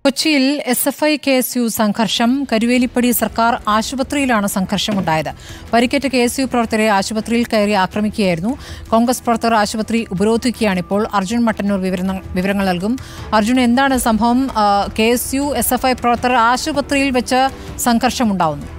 കൊച്ചിയിൽ S F I K S U സംഘർഷം കരുവേലിപ്പടി സർക്കാർ ആശുപത്രിയിലാണ് സംഘർഷമുണ്ടായത് പരിക്കേറ്റ കെ എസ് യു പ്രവർത്തകരെ ആശുപത്രിയിൽ കയറി ആക്രമിക്കുകയായിരുന്നു കോൺഗ്രസ് പ്രവർത്തകർ ആശുപത്രി ഉപരോധിക്കുകയാണിപ്പോൾ അർജുൻ മട്ടന്നൂർ വിവരണ- വിവരങ്ങൾ നൽകും അർജുൻ എന്താണ് സംഭവം K S U S F I പ്രവർത്തകർ ആശുപത്രിയിൽ വെച്ച് സംഘർഷമുണ്ടാവുന്നു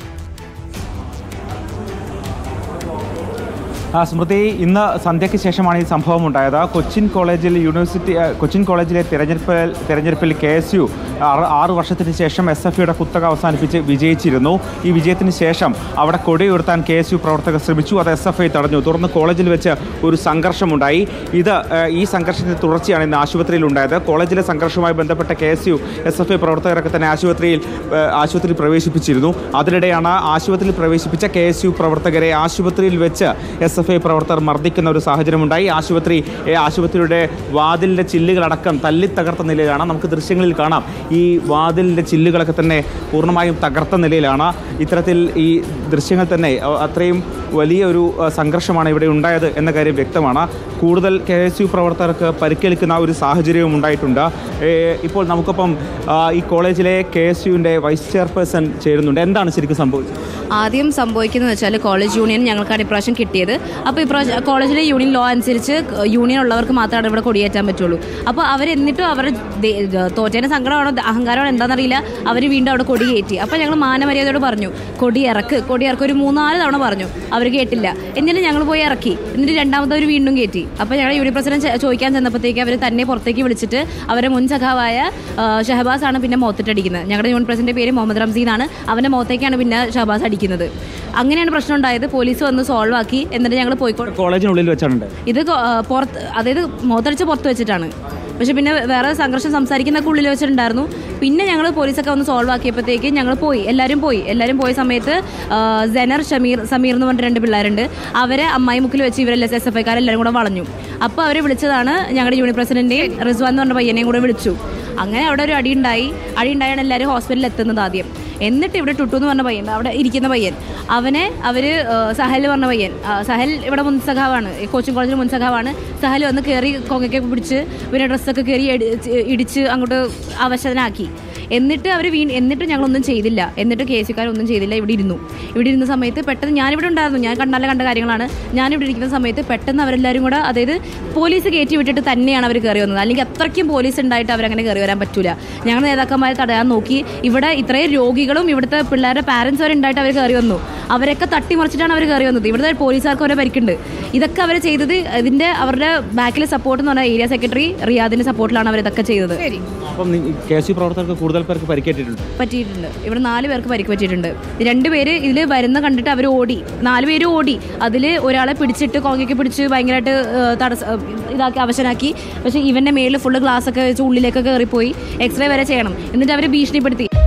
ആ, സ്മൃതി ഇന്ന് സന്ധ്യയ്ക്ക് ശേഷമാണ് ഈ സംഭവം ഉണ്ടായത് കൊച്ചിൻ കോളേജിൽ യൂണിവേഴ്സിറ്റി ആ, കൊച്ചിൻ കോളേജിലെ തിരഞ്ഞെടുപ്പിൽ തിരഞ്ഞെടുപ്പിൽ കെ എസ് യു ആറ് വർഷത്തിന് ശേഷം എസ് എഫ് യുടെ കുത്തക അവസാനിപ്പിച്ച് വിജയിച്ചിരുന്നു ഈ വിജയത്തിന് ശേഷം അവിടെ കൊടി ഉയർത്താൻ കെ എസ് യു പ്രവർത്തകർ ശ്രമിച്ചു അത് എസ് എഫ് ഐ തടഞ്ഞു തുടർന്ന് കോളേജിൽ വെച്ച് ഒരു സംഘർഷമുണ്ടായി ഇത് ആ, ഈ സംഘർഷത്തിന്റെ തുടർച്ചയാണ് ഇന്ന് ആശുപത്രിയിൽ ഉണ്ടായത് കോളേജിലെ സംഘർഷവുമായി ബന്ധപ്പെട്ട K S U S F I പ്രവർത്തകരൊക്കെ തന്നെ ആശുപത്രിയിൽ ആ, ആശുപത്രിയിൽ പ്രവേശിപ്പിച്ചിരുന്നു അതിനിടെയാണ് ആശുപത്രിയിൽ പ്രവേശിപ്പിച്ച കെ എസ് യു പ്രവർത്തകരെ ആശുപത്രിയിൽ വെച്ച് എസ് എഫ് ഐ പ്രവർത്തകർ മർദ്ദിക്കുന്ന ഒരു സാഹചര്യമുണ്ടായി ആശുപത്രി ഏ, ആശുപത്രിയുടെ വാതിലിൻ്റെ ചില്ലുകളടക്കം തല്ലി തകർത്ത നിലയിലാണ് നമുക്ക് ദൃശ്യങ്ങളിൽ കാണാം ഈ വാതിലിൻ്റെ ചില്ലുകളൊക്കെ തന്നെ പൂർണ്ണമായും തകർത്ത നിലയിലാണ് ഇത്തരത്തിൽ ഈ ദൃശ്യങ്ങൾ തന്നെ അ, അത്രയും വലിയ ഒരു അ, സംഘർഷമാണ് ഇവിടെ ഉണ്ടായത് എന്ന കാര്യം വ്യക്തമാണ് കൂടുതൽ കെ എസ് യു പ്രവർത്തകർക്ക് പരിക്കേൽക്കുന്ന ഒരു സാഹചര്യവും ഉണ്ടായിട്ടുണ്ട് ഏ, ഇപ്പോൾ നമുക്കൊപ്പം ആ, ഈ കോളേജിലെ കെ എസ് യുവിൻ്റെ വൈസ് ചെയർപേഴ്സൺ ചേരുന്നുണ്ട് എന്താണ് ശരിക്കും സംഭവിച്ചത് ആദ്യം സംഭവിക്കുന്നത് വെച്ചാൽ കോളേജ് യൂണിയൻ ഞങ്ങൾക്കാണ് ഇപ്രാവശ്യം കിട്ടിയത് അപ്പോൾ ഇപ്രാവശ്യം കോളേജിലെ യൂണിയൻ ലോ അനുസരിച്ച് യൂണിയൻ ഉള്ളവർക്ക് മാത്രമാണ് ഇവിടെ കൊടിയേറ്റാൻ പറ്റുള്ളൂ അപ്പോൾ അവരെന്നിട്ടും അവരുടെ ദേ- തോറ്റേൻ്റെ സങ്കടമാണോ അഹങ്കാരമാണോ എന്താണെന്നറിയില്ല അവർ വീണ്ടും അവിടെ കൊടി കയറ്റി അപ്പോൾ ഞങ്ങൾ മാനമര്യാദയോട് പറഞ്ഞു കൊടി ഇറക്ക് കൊടി ഇറക്ക് ഒരു മൂന്നാല് തവണ പറഞ്ഞു അവർ കേട്ടില്ല എന്നിട്ട് ഞങ്ങൾ പോയി ഇറക്കി എന്നിട്ട് രണ്ടാമത് അവർ വീണ്ടും കയറ്റി അപ്പോൾ ഞങ്ങൾ യൂണിയൻ പ്രസിഡന്റ് ചെ- ചോദിക്കാൻ ചെന്നപ്പോഴത്തേക്ക് അവർ തന്നെ പുറത്തേക്ക് വിളിച്ചിട്ട് അവരെ മുൻ സഖാവായ ആ, ഷഹബാസ് ആണ് പിന്നെ മുഖത്തിട്ടടിക്കുന്നത് ഞങ്ങളുടെ യൂണിയൻ പ്രസിഡന്റ് പേര് മുഹമ്മദ് റംസീൻ ആണ് അവൻ്റെ മുഖത്തേക്കാണ് പിന്നെ ഷഹബാസ് അടിക്കുന്നത് അങ്ങനെയാണ് പ്രശ്നം ഉണ്ടായത് പോലീസ് വന്ന് സോൾവ് ആക്കി എന്നിട്ട് ഞങ്ങൾ പോയിക്കോ കോളേജിനുള്ളിൽ വെച്ചാണ് ഉണ്ടായത്. ഇത് കൊ- ആ, പുറത്ത് അതായത് മുഖത്തടിച്ച് പുറത്ത് വെച്ചിട്ടാണ് പക്ഷെ പിന്നെ വേറെ സംഘർഷം സംസാരിക്കുന്നൊക്കെ ഉള്ളിൽ വെച്ചിട്ടുണ്ടായിരുന്നു പിന്നെ ഞങ്ങൾ പോലീസൊക്കെ ഒന്ന് സോൾവ് ആക്കിയപ്പോഴത്തേക്ക് ഞങ്ങൾ പോയി എല്ലാവരും പോയി എല്ലാവരും പോയ സമയത്ത് ആ, സെനർ ഷമീർ സമീർ എന്ന് പറഞ്ഞിട്ട് രണ്ട് പിള്ളേരുണ്ട് അവരെ അമ്മായി മുക്കിൽ വെച്ച് ഇവരെല്ലാം എസ് എഫ് ഐക്കാരെല്ലാവരും കൂടെ വളഞ്ഞു അപ്പോൾ അവരെ വിളിച്ചതാണ് ഞങ്ങളുടെ യൂണിയൻ പ്രസിഡന്റിനെയും റിസ്വാൻ എന്ന് പറഞ്ഞ പയ്യനെയും കൂടെ വിളിച്ചു അങ്ങനെ അവിടെ ഒരു അടി ഉണ്ടായി അടി ഉണ്ടായാണ് എല്ലാവരും ഹോസ്പിറ്റലിൽ എത്തുന്നത് ആദ്യം എന്നിട്ട് ഇവിടെ ടുട്ടു എന്ന് പറഞ്ഞ പയ്യൻ അവിടെ ഇരിക്കുന്ന പയ്യൻ അവനെ അവർ സഹൽ പറഞ്ഞ പയ്യൻ ആ, സഹൽ ഇവിടെ മുൻ സഖാവാണ് ഈ കോച്ചിങ് കോളേജിൽ മുൻ സഖാവാണ് സഹൽ വന്ന് കയറി കൊങ്ങയ്ക്കൊക്കെ പിടിച്ച് പിന്നെ ഡ്രസ്സൊക്കെ കയറി ഇടി- ഇടിച്ച് അങ്ങോട്ട് അവശനാക്കി എന്നിട്ട് അവർ വീ എന്നിട്ട് ഞങ്ങളൊന്നും ചെയ്തില്ല എന്നിട്ട് കെ എസ് ഒന്നും ചെയ്തില്ല ഇവിടെ ഇരുന്നു ഇവിടെ ഇരുന്ന സമയത്ത് പെട്ടെന്ന് ഞാനിവിടെ ഉണ്ടായിരുന്നു ഞാൻ കണ്ടാലെ കണ്ട കാര്യങ്ങളാണ് ഞാനിവിടെ ഇരിക്കുന്ന സമയത്ത് പെട്ടെന്ന് അവരെല്ലാവരും കൂടെ അതായത് പോലീസ് കയറ്റി വിട്ടിട്ട് തന്നെയാണ് അവർ കയറി വന്നത് അല്ലെങ്കിൽ അത്രയ്ക്കും പോലീസ് ഉണ്ടായിട്ട് അവരങ്ങനെ കയറി വരാൻ പറ്റൂല ഞങ്ങൾ നേതാക്കന്മാരെ തടയാൻ നോക്കി ഇവിടെ ഇത്രയും രോഗികളും ഇവിടുത്തെ പിള്ളേരുടെ പാരൻസ് വരെ ഉണ്ടായിട്ട് അവർ കയറി വന്നു അവരൊക്കെ തട്ടിമറിച്ചിട്ടാണ് അവർ കയറി വന്നത് ഇവിടുത്തെ പോലീസുകാർക്ക് അവരെ പരിക്കുണ്ട് ഇതൊക്കെ അവർ ചെയ്തത് ഇതിൻ്റെ അവരുടെ ബാക്കിലെ സപ്പോർട്ട് എന്ന് പറഞ്ഞാൽ ഏരിയ സെക്രട്ടറി റിയാദിൻ്റെ സപ്പോർട്ടിലാണ് അവർ ഇതൊക്കെ ചെയ്തത് അപ്പം നി- കെ എസ് യു പ്രവർത്തകർക്ക് കൂടുതൽ പേർക്ക് പരിക്കേറ്റിട്ടുണ്ട് പറ്റിയിട്ടുണ്ട് ഇവിടെ നാല് പേർക്ക് പരിക്ക് പറ്റിയിട്ടുണ്ട് രണ്ട് പേര് ഇതിൽ വരുന്ന കണ്ടിട്ട് അവർ ഓടി നാല് പേര് ഓടി അതിൽ ഒരാളെ പിടിച്ചിട്ട് കോങ്ങയ്ക്ക് പിടിച്ച് ഭയങ്കരമായിട്ട് തടസ്സ ഏഹ്, ഇതാക്കി അവശനാക്കി പക്ഷേ ഇവൻ്റെ മേളിൽ ഫുള്ള് ഗ്ലാസ് ഒക്കെ വെച്ച് ഉള്ളിലേക്കൊക്കെ കയറിപ്പോയി എക്സ്റേ വരെ ചെയ്യണം എന്നിട്ട് അവർ ഭീഷണിപ്പെടുത്തി